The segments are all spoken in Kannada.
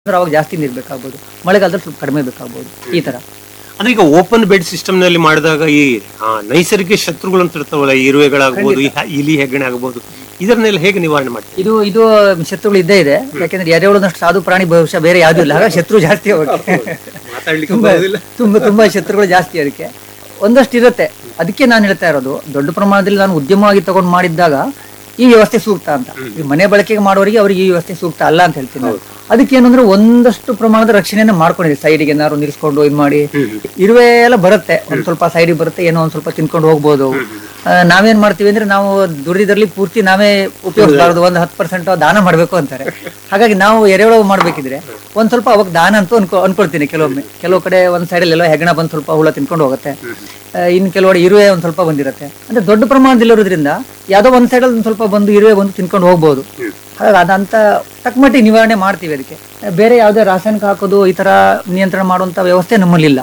ಅಂದ್ರೆ ಅವಾಗ ಜಾಸ್ತಿ ನೀರು ಬೇಕಾಗ್ಬೋದು ಮಳೆಗಾಲದಲ್ಲಿ ಸ್ವಲ್ಪ ಕಡಿಮೆ ಬೇಕಾಗ್ಬೋದು ಈ ತರ ಅಂದ್ರೆ ಈಗ ಓಪನ್ ಬೆಡ್ ಸಿಸ್ಟಮ್ ನಲ್ಲಿ ಮಾಡಿದಾಗ ಈ ಆ, ನೈಸರ್ಗಿಕ ಶತ್ರುಗಳು ಅಂತ ಇರ್ತಾವಲ್ಲ ಈ ಇರುವೆಗಳಾಗ್ಬೋದು ಈ ಹ- ಇಲಿ ಹೆಗ್ಗಣೆ ಆಗ್ಬೋದು ಇದನ್ನೆಲ್ಲ ಹೇಗೆ ನಿವಾರಣೆ ಮಾಡ್ತೀವಿ ಇದು ಇದು ಶತ್ರುಗಳು ಇದ್ದೇ ಇದೆ ಯಾಕೆಂದ್ರೆ ಎರೆಹುಳದಷ್ಟು ಸಾಧು ಪ್ರಾಣಿ ಬಹುಶಃ ಬೇರೆ ಯಾವ್ದು ಇಲ್ಲ ಹಾಗಾಗಿ ಶತ್ರು ಜಾಸ್ತಿ ಅವಕ್ಕೆ ಮಾತಾಡ್ಲಿಕ್ಕೆ ತುಂಬಾ ತುಂಬಾ ತುಂಬಾ ಶತ್ರುಗಳು ಜಾಸ್ತಿ ಅದಕ್ಕೆ ಒಂದಷ್ಟು ಇರುತ್ತೆ ಅದಕ್ಕೆ ನಾನು ಹೇಳ್ತಾ ಇರೋದು ದೊಡ್ಡ ಪ್ರಮಾಣದಲ್ಲಿ ನಾನು ಉದ್ಯಮವಾಗಿ ತಗೊಂಡು ಮಾಡಿದ್ದಾಗ ಈ ವ್ಯವಸ್ಥೆ ಸೂಕ್ತ ಅಂತ ಈ ಮನೆ ಬಳಕೆಗೆ ಮಾಡೋರಿಗೆ ಅವ್ರಿಗೆ ಈ ವ್ಯವಸ್ಥೆ ಸೂಕ್ತ ಅಲ್ಲ ಅಂತ ಹೇಳ್ತೀನಿ ನಾನು. ಅದಕ್ಕೆ ಏನಂದ್ರೆ ಒಂದಷ್ಟು ಪ್ರಮಾಣದ ರಕ್ಷಣೆಯನ್ನು ಮಾಡ್ಕೊಂಡಿದೆ ಸೈಡಿಗೆ ಏನಾದ್ರು ನಿಲ್ಸ್ಕೊಂಡು ಇದು ಮಾಡಿ ಇರುವೆ ಎಲ್ಲ ಬರುತ್ತೆ ಒಂದ್ ಸ್ವಲ್ಪ ಸೈಡಿಗೆ ಬರುತ್ತೆ ಏನೋ ಒಂದ್ ಸ್ವಲ್ಪ ತಿನ್ಕೊಂಡು ಹೋಗ್ಬೋದು ಆ, ನಾವೇನ್ ಮಾಡ್ತೀವಿ ಅಂದ್ರೆ ನಾವು ದುಡಿದ್ರಲ್ಲಿ ಪೂರ್ತಿ ನಾವೇ ಉಪಯೋಗಿಸಬಾರ್ದು ಒಂದು ಹತ್ತು ಪರ್ಸೆಂಟ್ ದಾನ ಮಾಡ್ಬೇಕು ಅಂತಾರೆ ಹಾಗಾಗಿ ನಾವು ಎರೆಹುಳ ಮಾಡ್ಬೇಕಿದ್ರೆ ಒಂದ್ ಸ್ವಲ್ಪ ಅವಾಗ ದಾನ ಅಂತೂ ಅನ್ಕೊ ಅನ್ಕೊಳ್ತೀನಿ ಕೆಲವೊಮ್ಮೆ ಕೆಲವು ಕಡೆ ಒಂದ್ ಸೈಡಲ್ಲಿ ಎಲ್ಲೋ ಹೆಗಣ ಬಂದು ಸ್ವಲ್ಪ ಹುಳ ತಿನ್ಕೊಂಡು ಹೋಗುತ್ತೆ ಆ, ಇನ್ನು ಕೆಲವಡೆ ಇರುವೆ ಒಂದ್ ಸ್ವಲ್ಪ ಬಂದಿರುತ್ತೆ ಅಂದ್ರೆ ದೊಡ್ಡ ಪ್ರಮಾಣದಲ್ಲಿ ಇರೋದ್ರಿಂದ ಯಾವ್ದೋ ಒಂದ್ ಸೈಡಲ್ಲಿ ಒಂದ್ ಸ್ವಲ್ಪ ಬಂದು ಇರುವೆ ಬಂದು ತಿನ್ಕೊಂಡು ಹೋಗ್ಬೋದು ಹಾಗಾಗಿ ಅದಂತ ತಕ್ಕಮಟ್ಟಿಗೆ ನಿವಾರಣೆ ಮಾಡ್ತೀವಿ ಅದಕ್ಕೆ ಬೇರೆ ಯಾವುದೇ ರಾಸಾಯನಿಕ ಹಾಕೋದು ಈ ತರ ನಿಯಂತ್ರಣ ಮಾಡುವಂತ ವ್ಯವಸ್ಥೆ ನಮ್ಮಲ್ಲಿಲ್ಲ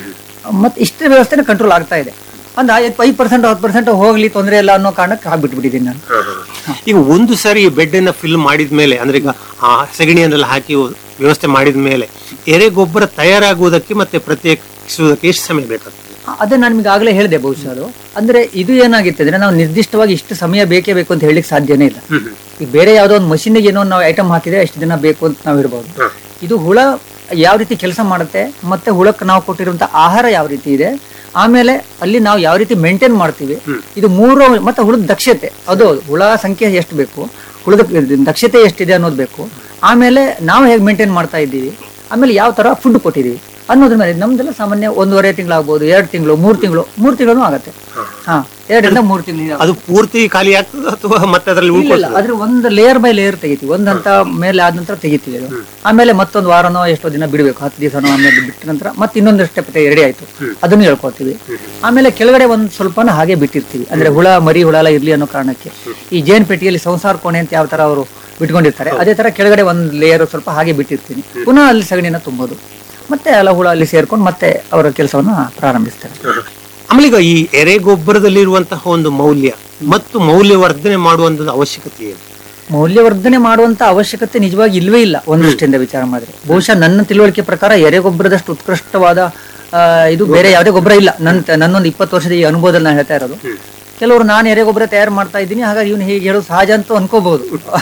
ಮತ್ತೆ ಇಷ್ಟೇ ವ್ಯವಸ್ಥೆನ ಕಂಟ್ರೋಲ್ ಆಗ್ತಾ ಇದೆ ಒಂದು ಐದು ಪರ್ಸೆಂಟ್ ಹತ್ತು ಪರ್ಸೆಂಟ್ ಹೋಗ್ಲಿ ತೊಂದರೆ ಇಲ್ಲ ಅನ್ನೋ ಕಾರಣಕ್ಕೆ ಹಾಕ್ಬಿಟ್ಬಿಟ್ಟಿದ್ದೀನಿ ನಾನು ಈಗ ಒಂದು ಸಾರಿ ಬೆಡ್ ಅನ್ನ ಫಿಲ್ ಮಾಡಿದ ಮೇಲೆ ಅಂದ್ರೆ ಈಗ ಆ ಸೆಗಣಿಯನ್ನೆಲ್ಲ ಹಾಕಿ ವ್ಯವಸ್ಥೆ ಮಾಡಿದ ಮೇಲೆ ಎರೆ ಗೊಬ್ಬರ ತಯಾರಾಗುವುದಕ್ಕೆ ಮತ್ತೆ ಪ್ರತ್ಯೇಕಿಸುವುದಕ್ಕೆ ಎಷ್ಟು ಸಮಯ ಬೇಕಾಗ್ತದೆ ಅದೇ ನಾನು ನಿಮ್ಗೆ ಆಗಲೇ ಹೇಳಿದೆ ಬಹುಶಃ ಅದು ಅಂದ್ರೆ ಇದು ಏನಾಗಿತ್ತು ಅಂದ್ರೆ ನಾವು ನಿರ್ದಿಷ್ಟವಾಗಿ ಇಷ್ಟು ಸಮಯ ಬೇಕೇ ಬೇಕು ಅಂತ ಹೇಳಲಿಕ್ಕೆ ಸಾಧ್ಯನೇ ಇಲ್ಲ ಈಗ ಬೇರೆ ಯಾವುದೋ ಒಂದು ಮಷೀನಿಗೆ ಏನೋ ನಾವು ಐಟಮ್ ಹಾಕಿದ್ರೆ ಎಷ್ಟು ದಿನ ಬೇಕು ಅಂತ ನಾವು ಇಡ್ಬೋದು ಇದು ಹುಳ ಯಾವ ರೀತಿ ಕೆಲಸ ಮಾಡುತ್ತೆ ಮತ್ತೆ ಹುಳಕ್ಕೆ ನಾವು ಕೊಟ್ಟಿರುವಂತ ಆಹಾರ ಯಾವ ರೀತಿ ಇದೆ ಆಮೇಲೆ ಅಲ್ಲಿ ನಾವು ಯಾವ ರೀತಿ ಮೇಂಟೈನ್ ಮಾಡ್ತೀವಿ ಇದು ಮೂರು ಮತ್ತೆ ಹುಳದ ದಕ್ಷತೆ ಅದು ಹೌದು. ಹುಳ ಸಂಖ್ಯೆ ಎಷ್ಟು ಬೇಕು ಹುಳದ ದಕ್ಷತೆ ಎಷ್ಟಿದೆ ಅನ್ನೋದು ಬೇಕು ಆಮೇಲೆ ನಾವು ಹೇಗೆ ಮೇಂಟೈನ್ ಮಾಡ್ತಾ ಇದ್ದೀವಿ ಆಮೇಲೆ ಯಾವ ತರ ಫುಡ್ ಕೊಟ್ಟಿದೀವಿ ಅನ್ನೋದ್ರ ಮೇಲೆ ನಮ್ದೆಲ್ಲ ಸಾಮಾನ್ಯ ಒಂದೂವರೆ ತಿಂಗಳಾಗ್ಬೋದು ಎರಡು ತಿಂಗಳು ಮೂರು ತಿಂಗಳು ಮೂರು ತಿಂಗಳು ಆಗತ್ತೆ ಹಾ ಎರಡರಿಂದ ಮೂರು ತಿಂಗಳು ಅದು ಪೂರ್ತಿ ಖಾಲಿ ಆಗ್ತದೆ ಅಥವಾ ಮತ್ತೆ ಅದರಲ್ಲಿ ಇಲ್ಲ ಉಳ್ಕೊಳ್ತದೆ ಅದ್ರ ಒಂದು ಲೇಯರ್ ಬೈ ಲೇಯರ್ ತೆಗಿತೀವಿ ಒಂದ್ ಹಂತ ಮೇಲೆ ಆದ ನಂತರ ತೆಗಿತೀವಿ ಅದು ಆಮೇಲೆ ಮತ್ತೊಂದು ವಾರನೋ ಎಷ್ಟೋ ದಿನ ಬಿಡಬೇಕು ಹತ್ತು ದಿವಸನೋ ಆಮೇಲೆ ಬಿಟ್ಟ ನಂತರ ಮತ್ತೆ ಇನ್ನೊಂದು ಸ್ಟೆಪ್ ರೆಡಿ ಆಯ್ತು ಅದನ್ನು ಹೇಳ್ಕೊತೀವಿ ಆಮೇಲೆ ಕೆಳಗಡೆ ಒಂದ್ ಸ್ವಲ್ಪನ ಹಾಗೆ ಬಿಟ್ಟಿರ್ತೀವಿ ಅಂದ್ರೆ ಹುಳ ಮರಿ ಹುಳ ಎಲ್ಲ ಇರ್ಲಿ ಅನ್ನೋ ಕಾರಣಕ್ಕೆ ಈ ಜೇನ್ ಪೆಟ್ಟಿಗೆಯಲ್ಲಿ ಸಂಸಾರ ಕೋಣೆ ಅಂತ ಯಾವ ತರ ಅವರು ಬಿಟ್ಕೊಂಡಿರ್ತಾರೆ ಅದೇ ತರ ಕೆಳಗಡೆ ಒಂದ್ ಲೇಯರ್ ಸ್ವಲ್ಪ ಹಾಗೆ ಬಿಟ್ಟಿರ್ತೀನಿ ಪುನಃ ಅಲ್ಲಿ ಸಗಣಿನ ತುಂಬೋದು ಮತ್ತೆ ಎಲ್ಲ ಹುಳ ಅಲ್ಲಿ ಸೇರ್ಕೊಂಡು ಮತ್ತೆ ಅವರ ಕೆಲಸವನ್ನ ಪ್ರಾರಂಭಿಸ್ತಾರೆ ಆಮೇಲೆ ಈಗ ಈ ಎರೆ ಗೊಬ್ಬರದಲ್ಲಿರುವಂತಹ ಒಂದು ಮೌಲ್ಯ ಮತ್ತು ಮೌಲ್ಯವರ್ಧನೆ ಮಾಡುವಂತದ್ದು ಅವಶ್ಯಕತೆ ಏನು ಮೌಲ್ಯವರ್ಧನೆ ಮಾಡುವಂತ ಅವಶ್ಯಕತೆ ನಿಜವಾಗಿ ಇಲ್ವೇ ಇಲ್ಲ ಒಂದು ದೃಷ್ಟಿಯಿಂದ ವಿಚಾರ ಮಾಡಿದ್ರೆ ಬಹುಶಃ ನನ್ನ ತಿಳುವಳಿಕೆ ಪ್ರಕಾರ ಎರೆಗೊಬ್ಬರದಷ್ಟು ಉತ್ಕೃಷ್ಟವಾದ ಆ, ಇದು ಬೇರೆ ಯಾವುದೇ ಗೊಬ್ಬರ ಇಲ್ಲ ನನ್ನ ನನ್ನೊಂದು ಇಪ್ಪತ್ತು ವರ್ಷದ ಈ ಅನುಭವದಲ್ಲಿ ನಾನು ಹೇಳ್ತಾ ಇರೋದು ಕೆಲವರು ನಾನು ಎರೆಗೊಬ್ಬರ ತಯಾರು ಮಾಡ್ತಾ ಇದ್ದೀನಿ ಹಾಗಾಗಿ ಇವನು ಹೀಗೆ ಹೇಳೋದು ಸಹಜ ಅಂತ ಅನ್ಕೋಬಹುದು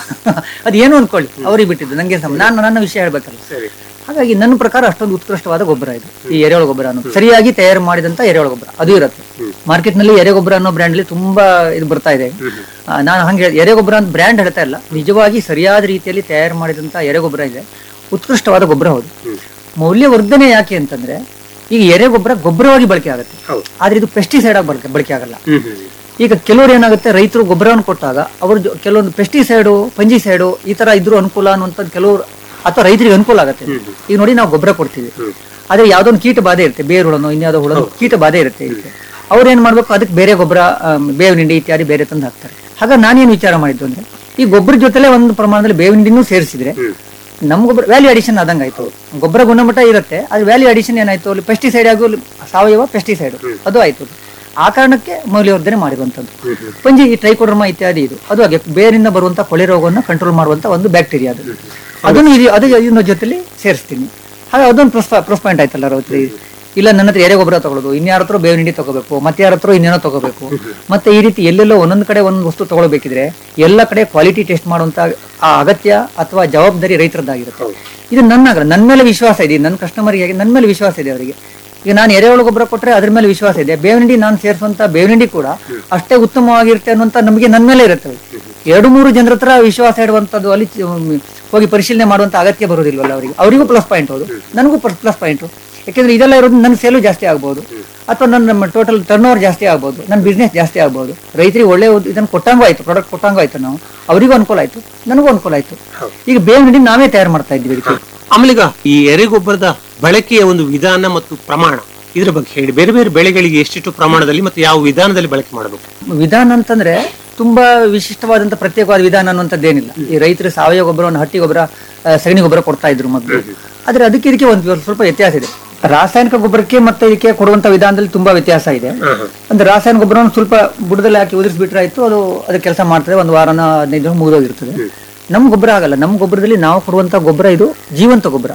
ಅದೇನು ಅನ್ಕೊಳ್ಳಿ ಅವ್ರಿಗೆ ಬಿಟ್ಟಿದ್ದು ನಂಗೆ ಸಮ ನಾನು ನನ್ನ ವಿಷಯ ಹೇಳ್ಬೇಕಲ್ಲ ಸರಿ ಹಾಗಾಗಿ ನನ್ನ ಪ್ರಕಾರ ಅಷ್ಟೊಂದು ಉತ್ಕೃಷ್ಟವಾದ ಗೊಬ್ಬರ ಇದು ಈ ಎರೆಹುಳ ಗೊಬ್ಬರ ಅನ್ನೋದು ಸರಿಯಾಗಿ ತಯಾರು ಮಾಡಿದಂತ ಎರೆಹುಳ ಗೊಬ್ಬರ ಅದು ಇರುತ್ತೆ ಮಾರ್ಕೆಟ್ ನಲ್ಲಿ ಎರೆಗೊಬ್ಬರ ಅನ್ನೋ ಬ್ರ್ಯಾಂಡ್ ಅಲ್ಲಿ ತುಂಬಾ ಇದು ಬರ್ತಾ ಇದೆ ಆ, ನಾನು ಹಂಗೆ ಎರೆಗೊಬ್ಬರ ಅಂತ ಬ್ರ್ಯಾಂಡ್ ಹೇಳ್ತಾ ಇಲ್ಲ ನಿಜವಾಗಿ ಸರಿಯಾದ ರೀತಿಯಲ್ಲಿ ತಯಾರು ಮಾಡಿದಂತ ಎರೆಗೊಬ್ಬರ ಇದೆ ಉತ್ಕೃಷ್ಟವಾದ ಗೊಬ್ಬರ ಹೌದು ಮೌಲ್ಯವರ್ಧನೆ ಯಾಕೆ ಅಂತಂದ್ರೆ ಈಗ ಎರೆಗೊಬ್ಬರ ಗೊಬ್ಬರವಾಗಿ ಬಳಕೆ ಆಗುತ್ತೆ ಹೌದು ಆದ್ರೆ ಇದು ಪೆಸ್ಟಿಸೈಡ್ ಆಗಿ ಬಳಕೆ ಬಳಕೆ ಆಗಲ್ಲ ಹ್ಮ್ ಹ್ಮ್ ಈಗ ಕೆಲವರು ಏನಾಗುತ್ತೆ ರೈತರು ಗೊಬ್ಬರವನ್ನು ಕೊಟ್ಟಾಗ ಅವರು ಜೊ- ಕೆಲವೊಂದು ಪೆಸ್ಟಿಸೈಡು ಫಂಜಿಸೈಡು ಈ ತರ ಇದ್ರು ಅನುಕೂಲ ಅನ್ನುವಂಥದ್ದು ಕೆಲವರು ಅಥವಾ ರೈತರಿಗೆ ಅನುಕೂಲ ಆಗುತ್ತೆ ಈಗ ನೋಡಿ ನಾವು ಗೊಬ್ಬರ ಕೊಡ್ತೀವಿ ಆದ್ರೆ ಯಾವ್ದೋ ಒಂದು ಕೀಟ ಬಾಧೆ ಇರುತ್ತೆ ಬೇರು ಹುಳನೋ ಇನ್ಯಾವುದೋ ಹುಳನೋ ಕೀಟ ಬಾಧೆ ಇರುತ್ತೆ ಇದಕ್ಕೆ ಅವ್ರು ಏನ್ ಮಾಡ್ಬೇಕು ಅದಕ್ಕೆ ಬೇರೆ ಗೊಬ್ಬರ ಬೇವಿನ ಹಿಂಡಿ ಇತ್ಯಾದಿ ಬೇರೆ ತಂದು ಹಾಕ್ತಾರೆ ಹಾಗಾಗಿ ನಾನೇನು ವಿಚಾರ ಮಾಡಿದ್ದು ಅಂದ್ರೆ ಈ ಗೊಬ್ಬರ ಜೊತೆಲೆ ಒಂದು ಪ್ರಮಾಣದಲ್ಲಿ ಬೇವಿನ ಹಿಂಡಿನೂ ಸೇರಿಸಿದ್ರೆ ನಮ್ ಗೊಬ್ಬರ ವ್ಯಾಲ್ಯೂ ಅಡಿಷನ್ ಆದಂಗೆ ಆಯ್ತು ಗೊಬ್ಬರ ಗುಣಮಟ್ಟ ಇರುತ್ತೆ ಅದು ವ್ಯಾಲ್ಯೂ ಅಡಿಷನ್ ಏನಾಯ್ತು ಅಲ್ಲಿ ಪೆಸ್ಟಿಸೈಡ್ ಆಗು ಸಾವಯವ ಪೆಸ್ಟಿಸೈಡ್ ಅದು ಆಯ್ತು ಆ ಕಾರಣಕ್ಕೆ ಮೌಲ್ಯವರ್ಧನೆ ಮಾಡಿರುವಂತದ್ದು ಪಂಜಿ ಈ ಟ್ರೈಕೋಡರ್ಮಾ ಇತ್ಯಾದಿ ಇದು ಅದು ಹಾಗೆ ಬೇರಿಂದ ಬರುವಂತ ಕೊಳೆ ರೋಗವನ್ನು ಕಂಟ್ರೋಲ್ ಮಾಡುವಂತ ಒಂದು ಬ್ಯಾಕ್ಟೀರಿಯಾ ಅದು ಅದನ್ನು ಇದು ಅದು ಇದನ್ನ ಜೊತೆಲಿ ಸೇರಿಸ್ತೀನಿ ಹಾಗೆ ಅದೊಂದು ಪ್ಲಸ್ ಪ್ಲಸ್ ಪಾಯಿಂಟ್ ಆಯ್ತಲ್ಲ ರೌತ್ರಿ ಇಲ್ಲ ನನ್ನ ಹತ್ರ ಎರೆ ಗೊಬ್ಬರ ತಗೊಳ್ಳೋದು ಇನ್ಯಾರ ಹತ್ರ ಬೇವಿನ ಹಿಂಡಿ ತಗೋಬೇಕು ಮತ್ತೆ ಯಾರ ಹತ್ರ ಇನ್ನೇನೋ ತಗೋಬೇಕು ಮತ್ತೆ ಈ ರೀತಿ ಎಲ್ಲೆಲ್ಲೋ ಒಂದೊಂದು ಕಡೆ ಒಂದೊಂದು ವಸ್ತು ತಗೊಳ್ಬೇಕಿದ್ರೆ ಎಲ್ಲ ಕಡೆ ಕ್ವಾಲಿಟಿ ಟೆಸ್ಟ್ ಮಾಡುವಂತ ಆ ಅಗತ್ಯ ಅಥವಾ ಜವಾಬ್ದಾರಿ ರೈತರದ್ದಾಗಿರುತ್ತೆ ಇದು ನನ್ನ ಆಗ್ರಹ. ನನ್ನ ಮೇಲೆ ವಿಶ್ವಾಸ ಇದೆ ನನ್ನ ಕಸ್ಟಮರ್ಗೆ ನನ್ನ ಮೇಲೆ ವಿಶ್ವಾಸ ಇದೆ ಅವರಿಗೆ ಈಗ ನಾನು ಎರೆಹುಳು ಗೊಬ್ಬರ ಕೊಟ್ರೆ ಅದ್ರ ಮೇಲೆ ವಿಶ್ವಾಸ ಇದೆ ಬೇವಿನ ಹಿಂಡಿ ನಾನು ಸೇರಿಸುವಂತ ಬೇವಿನ ಹಿಂಡಿ ಕೂಡ ಅಷ್ಟೇ ಉತ್ತಮವಾಗಿರುತ್ತೆ ಅನ್ನುವಂತ ನಮಗೆ ನನ್ನ ಮೇಲೆ ಇರುತ್ತೆ ಎರಡು ಮೂರು ಜನರ ಹತ್ರ ವಿಶ್ವಾಸ ಇಡುವಂತದ್ದು ಅಲ್ಲಿ ಚ- ಮ್, ಹೋಗಿ ಪರಿಶೀಲನೆ ಮಾಡುವಂತ ಅಗತ್ಯ ಬರೋದಿಲ್ವಲ್ಲ ಅವರಿಗೆ ಅವರಿಗೂ ಪ್ಲಸ್ ಪಾಯಿಂಟ್ ಹೌದು ನನಗೂ ಪ್ಲಸ್ ಪಾಯಿಂಟ್ ಯಾಕೆಂದ್ರೆ ಇದೆಲ್ಲ ಇರೋದು ನನ್ನ ಸೇಲು ಜಾಸ್ತಿ ಆಗ್ಬೋದು ಅಥವಾ ನನ್ನ ಟೋಟಲ್ ಟರ್ನ್ ಓವರ್ ಜಾಸ್ತಿ ಆಗ್ಬೋದು ನನ್ನ ಬಿಸ್ನೆಸ್ ಜಾಸ್ತಿ ಆಗ್ಬೋದು ರೈತರಿಗೆ ಒಳ್ಳೆ ಒಂದು ಇದನ್ನು ಕೊಟ್ಟಂಗೂ ಆಯ್ತು ಪ್ರಾಡಕ್ಟ್ ಕೊಟ್ಟಂಗೂ ಆಯ್ತು ನಾವು ಅವರಿಗೂ ಅನುಕೂಲ ಆಯ್ತು ನನಗೂ ಅನುಕೂಲ ಆಯ್ತು ಈಗ ಬೇವಿನ ಹಿಂಡಿ ನಾವೇ ತಯಾರು ಮಾಡ್ತಾ ಇದ್ದೀವಿ ಇದಕ್ಕೆ ಆಮೇಲೆ ಈಗ ಈ ಎರೆಗೊಬ್ಬರದ ಬಳಕೆಯ ಒಂದು ವಿಧಾನ ಮತ್ತು ಪ್ರಮಾಣ ಇದ್ರ ಬಗ್ಗೆ ಹೇಳಿ ಬೇರೆ ಬೇರೆ ಬೆಳೆಗಳಿಗೆ ಎಷ್ಟೆಷ್ಟು ಪ್ರಮಾಣದಲ್ಲಿ ಮತ್ತು ಯಾವ ವಿಧಾನದಲ್ಲಿ ಬಳಕೆ ಮಾಡಬೇಕು ವಿಧಾನ ಅಂತಂದ್ರೆ ತುಂಬಾ ವಿಶಿಷ್ಟವಾದಂತ ಪ್ರತ್ಯೇಕವಾದ ವಿಧಾನ ಅನ್ನುವಂಥದ್ದೇನಿಲ್ಲ ಈ ರೈತರು ಸಾವಯವ ಗೊಬ್ಬರವನ್ನು ಹಟ್ಟಿ ಗೊಬ್ಬರ ಆ, ಸಗಣಿ ಗೊಬ್ಬರ ಕೊಡ್ತಾ ಇದ್ರು ಮೊದಲು ಆದ್ರೆ ಅದಕ್ಕೆ ಇದಕ್ಕೆ ಒಂದು ಸ್ವಲ್ಪ ವ್ಯತ್ಯಾಸ ಇದೆ ರಾಸಾಯನಿಕ ಗೊಬ್ಬರಕ್ಕೆ ಮತ್ತೆ ಇದಕ್ಕೆ ಕೊಡುವಂತ ವಿಧಾನದಲ್ಲಿ ತುಂಬಾ ವ್ಯತ್ಯಾಸ ಇದೆ ಒಂದು ರಾಸಾಯನಿಕ ಗೊಬ್ಬರವನ್ನು ಸ್ವಲ್ಪ ಬುಡದಲ್ಲಿ ಹಾಕಿ ಉದುರಿಸ್ಬಿಟ್ರೆ ಆಯ್ತು ಅದು ಅದಕ್ಕೆ ಕೆಲಸ ಮಾಡ್ತದೆ ಒಂದು ವಾರನ ಹದಿನೈದು ದಿನ ಮುಗಿದೋಗಿರ್ತದೆ ನಮ್ಮ ಗೊಬ್ಬರ ಆಗಲ್ಲ ನಮ್ಮ ಗೊಬ್ಬರದಲ್ಲಿ ನಾವು ಕೊಡುವಂತ ಗೊಬ್ಬರ ಇದು ಜೀವಂತ ಗೊಬ್ಬರ